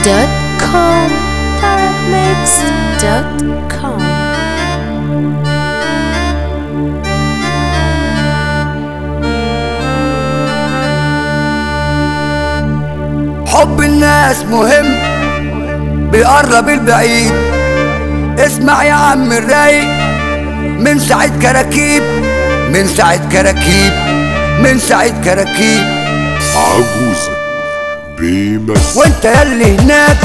Tarabmix.com Tarabmix.com حب الناس مهم بيقرب البعيد اسمع يا عم الرايق من سعيد كراكيب من سعيد كراكيب من سعيد كراكيب عجوزة بمس وانت ياللي هناك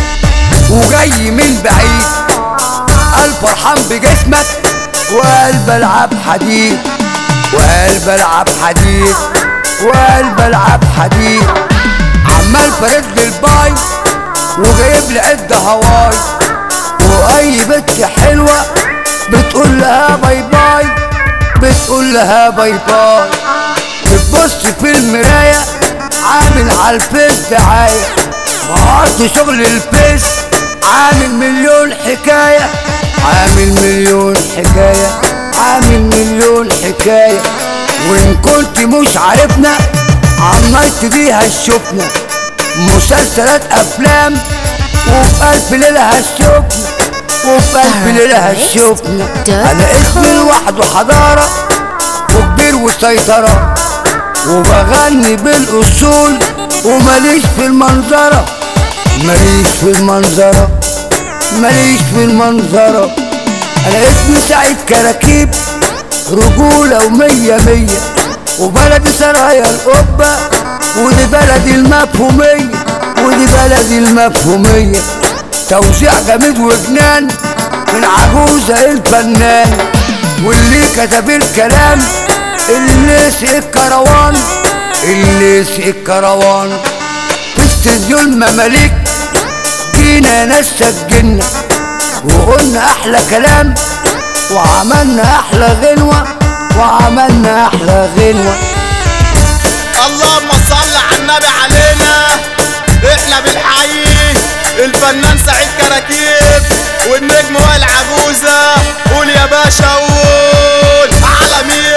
وجاي من بعيد قلب فرحان بجسمك وقلب العب حديد وقلب العب حديد وقلب العب حديد عمال فرد الباي وجايب لي عد هواي واي بنت حلوه بتقول لها باي باي بتقول لها باي باي بتبص في المرايه عامل على الفيس دعايه وقعدت شغل الفيس عامل مليون حكايه عامل مليون حكايه عامل مليون حكايه وان كنت مش عارفنا عملت بيها الشفنة مسلسلات افلام وفي الف ليلة هالشفنة وفي الف ليلة هالشفنة انا اسمي لوحده حضارة وكبير وسيطرة وبغني بالاصول وماليش في المنظرة ماليش في المنظرة ماليش في المنظرة انا اسمي سعيد كراكيب رجولة ومية مية وبلدي سرايا القبة ودي بلدي المفهومية ودي بلدي المفهومية توزيع جميل وجنان من عجوزة الفنان واللي كتب الكلام اللي سيق الكروان اللي سيق الكروان في استديو المماليك جينا ناس سجلنا وقلنا احلى كلام وعملنا احلى غنوة وعملنا احلى غنوة اللهم صل على النبي علينا احنا بنحيي الفنان سعيد كراكيب والنجم وائل عجوزة قول يا باشا قول على مين